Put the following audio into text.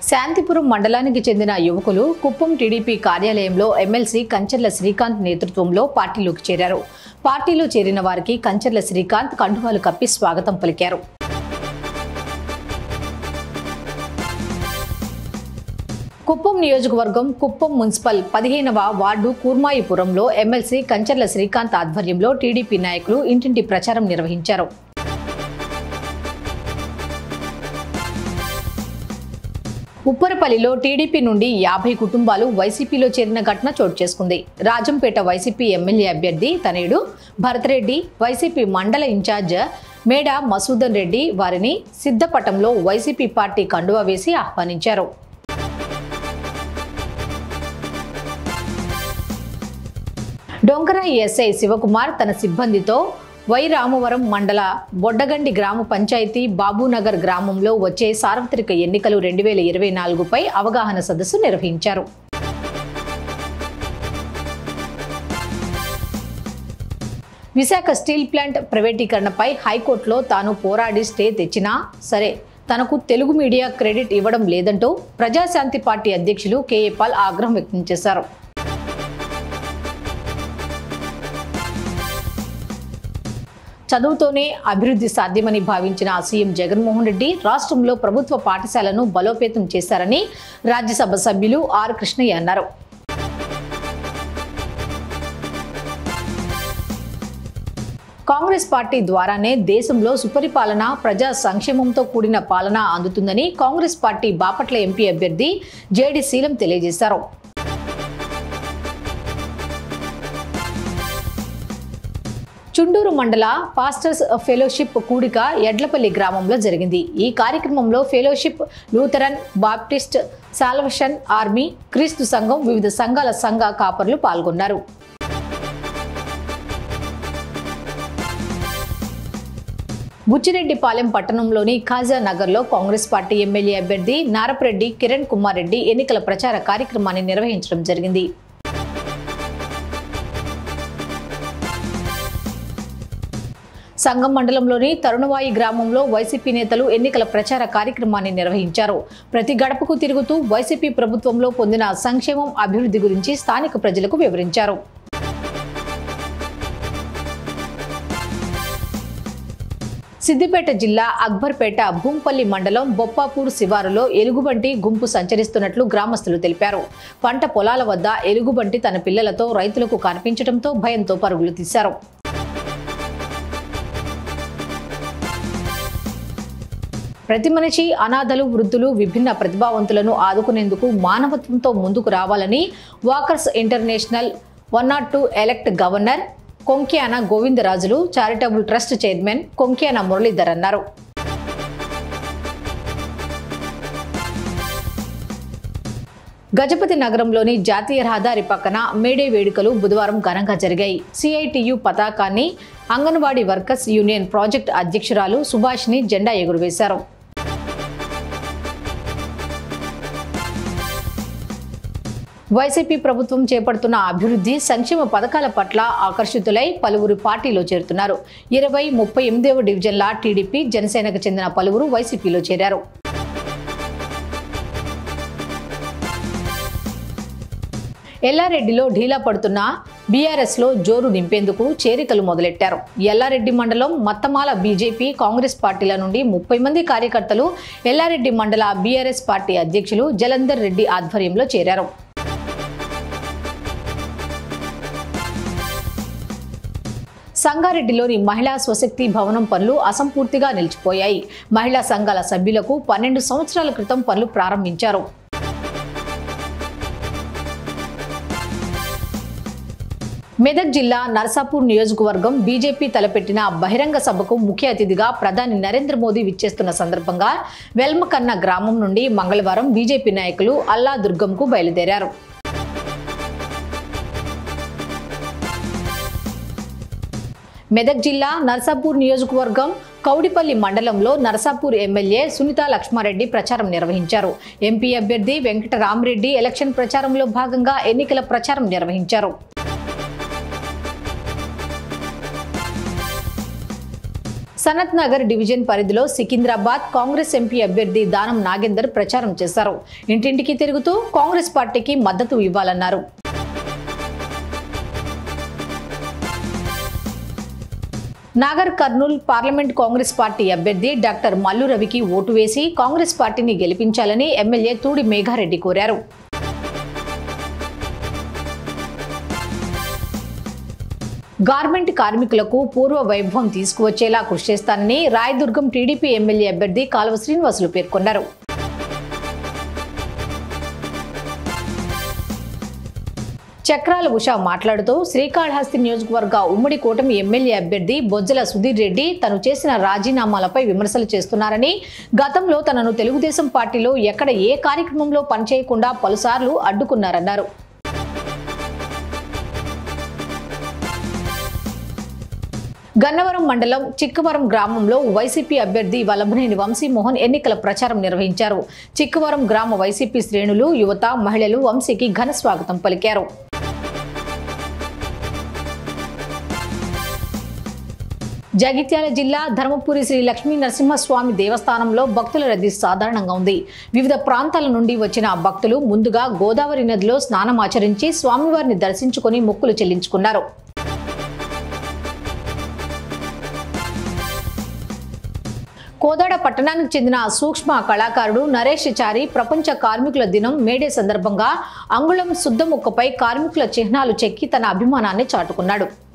శాంతిపురం మండలానికి చెందిన యువకులు కుప్పం టీడీపీ కార్యాలయంలో ఎమ్మెల్సీ కంచర్ల శ్రీకాంత్ నేతృత్వంలో పార్టీలోకి చేరారు పార్టీలో చేరిన వారికి కంచర్ల శ్రీకాంత్ కండువాలు కప్పి స్వాగతం పలికారు కుప్పం నియోజకవర్గం కుప్పం మున్సిపల్ పదిహేనవ వార్డు కూర్మాయిపురంలో ఎమ్మెల్సీ కంచర్ల శ్రీకాంత్ ఆధ్వర్యంలో టీడీపీ నాయకులు ఇంటింటి ప్రచారం నిర్వహించారు ఉప్పరపల్లిలో టీడీపీ నుండి యాభై కుటుంబాలు వైసీపీలో చేరిన ఘటన చోటు చేసుకుంది రాజంపేట వైసీపీ ఎమ్మెల్యే అభ్యర్థి తనేడు భరతరెడ్డి వైసీపీ మండల ఇన్ఛార్జ్ మేడ మసూదన్ రెడ్డి వారిని సిద్ధపటంలో వైసీపీ పార్టీ కండువా వేసి ఆహ్వానించారు డొంకర ఎస్ఐ శివకుమార్ తన సిబ్బందితో వై రామవరం మండల బొడ్డగండి గ్రామ పంచాయతీ బాబునగర్ గ్రామంలో వచ్చే సార్వత్రిక ఎన్నికలు రెండు వేల ఇరవై నాలుగుపై అవగాహన సదస్సు నిర్వహించారు విశాఖ స్టీల్ ప్లాంట్ ప్రైవేటీకరణపై హైకోర్టులో తాను పోరాడి స్టే తెచ్చినా సరే తనకు తెలుగు మీడియా క్రెడిట్ ఇవ్వడం లేదంటూ ప్రజాశాంతి పార్టీ అధ్యక్షులు కేఏ పాల్ ఆగ్రహం వ్యక్తం చేశారు చదువుతోనే అభివృద్ధి సాధ్యమని భావించిన సీఎం జగన్మోహన్ రెడ్డి రాష్ట్రంలో ప్రభుత్వ పాఠశాలను బలోపేతం చేశారని రాజ్యసభ సభ్యులు ఆర్ కృష్ణయ్య అన్నారు కాంగ్రెస్ పార్టీ ద్వారానే దేశంలో సుపరిపాలన ప్రజా సంక్షేమంతో కూడిన పాలన అందుతుందని కాంగ్రెస్ పార్టీ బాపట్ల ఎంపీ అభ్యర్థి జేడి శీలం తెలియజేశారు చుండూరు మండల పాస్టర్స్ ఫెలోషిప్ కూడిక ఎడ్లపల్లి గ్రామంలో జరిగింది ఈ కార్యక్రమంలో fellowship Lutheran Baptist Salvation Army క్రీస్తు సంఘం వివిధ సంఘాల సంఘ కాపర్లు పాల్గొన్నారు బుచ్చిరెడ్డిపాలెం పట్టణంలోని ఖాజా నగర్లో కాంగ్రెస్ పార్టీ ఎమ్మెల్యే అభ్యర్థి నారపరెడ్డి కిరణ్ కుమార్ రెడ్డి ఎన్నికల ప్రచార కార్యక్రమాన్ని నిర్వహించడం జరిగింది సంగం మండలంలోని తరుణవాయి గ్రామంలో వైసీపీ నేతలు ఎన్నికల ప్రచార కార్యక్రమాన్ని నిర్వహించారు ప్రతి గడపకు తిరుగుతూ వైసీపీ ప్రభుత్వంలో పొందిన సంక్షేమం అభివృద్ధి గురించి స్థానిక ప్రజలకు వివరించారు సిద్దిపేట జిల్లా అక్బర్పేట భూంపల్లి మండలం బొప్పాపూర్ శివారులో ఎలుగుబంటి గుంపు సంచరిస్తున్నట్లు గ్రామస్తులు తెలిపారు పంట పొలాల వద్ద ఎలుగుబంటి తన పిల్లలతో రైతులకు కనిపించడంతో భయంతో పరుగులు తీశారు ప్రతి మనిషి అనాథలు వృద్ధులు విభిన్న ప్రతిభావంతులను ఆదుకునేందుకు మానవత్వంతో ముందుకు రావాలని walkers international one not two elect governor Konkyana Govindarajulu charitable trust chairman Konkyana Muralidhar అన్నారు గజపతి నగరంలోని జాతీయ రహదారి పక్కన మేడే వేడుకలు బుధవారం ఘనంగా జరిగాయి సిఐటియు పతాకాన్ని అంగన్వాడీ వర్కర్స్ యూనియన్ ప్రాజెక్ట్ అధ్యక్షురాలు సుభాష్ని జెండా ఎగురవేశారు వైసీపీ ప్రభుత్వం చేపడుతున్న అభివృద్ధి సంక్షేమ పథకాల పట్ల ఆకర్షితులై పలువురు పార్టీలో చేరుతున్నారు ఇరవై ముప్పై ఎనిమిదవ డివిజన్ల టీడీపీ జనసేనకు చెందిన పలువురు వైసీపీలో చేరారు ఎల్లారెడ్డిలో ఢీలా పడుతున్న బీఆర్ఎస్లో జోరు నింపేందుకు చేరికలు మొదలెట్టారు ఎల్లారెడ్డి మండలం మత్తమాల బీజేపీ కాంగ్రెస్ పార్టీల నుండి ముప్పై మంది కార్యకర్తలు ఎల్లారెడ్డి మండల బీఆర్ఎస్ పార్టీ అధ్యక్షులు జలంధర్ రెడ్డి ఆధ్వర్యంలో చేరారు సంగారెడ్డిలోని మహిళా స్వశక్తి భవనం పనులు అసంపూర్తిగా నిలిచిపోయాయి మహిళా సంఘాల సభ్యులకు పన్నెండు సంవత్సరాల క్రితం పనులు ప్రారంభించారు మెదక్ జిల్లా నర్సాపూర్ నియోజకవర్గం బీజేపీ తలపెట్టిన బహిరంగ సభకు ముఖ్య అతిథిగా ప్రధాని నరేంద్ర మోదీ విచ్చేస్తున్న సందర్భంగా వెల్మకన్న గ్రామం నుండి మంగళవారం బీజేపీ నాయకులు అల్లా దుర్గంకు బయలుదేరారు మెదక్ జిల్లా నర్సాపూర్ నియోజకవర్గం కౌడిపల్లి మండలంలో నర్సాపూర్ ఎమ్మెల్యే సునీత లక్ష్మారెడ్డి ప్రచారం నిర్వహించారు ఎంపీ అభ్యర్థి వెంకటరామరెడ్డి ఎలక్షన్ ప్రచారంలో భాగంగా ఎన్నికల ప్రచారం నిర్వహించారు సనత్ నగర్ డివిజన్ పరిధిలో సికింద్రాబాద్ కాంగ్రెస్ ఎంపీ అభ్యర్థి దానం నాగేందర్ ప్రచారం చేశారు ఇంటింటికి తిరుగుతూ కాంగ్రెస్ పార్టీకి మద్దతు ఇవ్వాలన్నారు Nagar Kurnool parliament Congress party అభ్యర్థి డాక్టర్ మల్లు రవికి ఓటు వేసి కాంగ్రెస్ పార్టీని గెలిపించాలని ఎమ్మెల్యే తూడి మేఘారెడ్డి కోరారు గార్మెంట్ కార్మికులకు పూర్వ వైభవం తీసుకువచ్చేలా కృషి చేస్తానని రాయదుర్గం టీడీపీ ఎమ్మెల్యే అభ్యర్థి కాలువ శ్రీనివాసులు పేర్కొన్నారు చక్రాల ఉష మాట్లాడుతూ శ్రీకాళహస్తి నియోజకవర్గ ఉమ్మడి కూటమి ఎమ్మెల్యే అభ్యర్థి బొజ్జల సుధీర్ రెడ్డి తను చేసిన రాజీనామాలపై విమర్శలు చేస్తున్నారని గతంలో తనను తెలుగుదేశం పార్టీలో ఎక్కడ ఏ కార్యక్రమంలో పనిచేయకుండా పలుసార్లు అడ్డుకున్నారన్నారు గన్నవరం మండలం చిక్కవరం గ్రామంలో వైసీపీ అభ్యర్థి వల్లభనేని వంశీమోహన్ ఎన్నికల ప్రచారం నిర్వహించారు చిక్కవరం గ్రామ వైసీపీ శ్రేణులు యువత మహిళలు వంశీకి ఘన స్వాగతం పలికారు జగిత్యాల జిల్లా ధర్మపురి శ్రీ లక్ష్మీ నరసింహస్వామి దేవస్థానంలో భక్తుల రద్దీ సాధారణంగా ఉంది వివిధ ప్రాంతాల నుండి వచ్చిన భక్తులు ముందుగా గోదావరి నదిలో స్నానం ఆచరించి స్వామివారిని దర్శించుకొని మొక్కులు చెల్లించుకున్నారు కోదాడ పట్టణానికి చెందిన సూక్ష్మ కళాకారుడు నరేష్ చారి ప్రపంచ కార్మికుల దినం మేడే సందర్భంగా అంగుళం శుద్ధముక్కపై కార్మికుల చిహ్నాలు చెక్కి తన అభిమానాన్ని చాటుకున్నాడు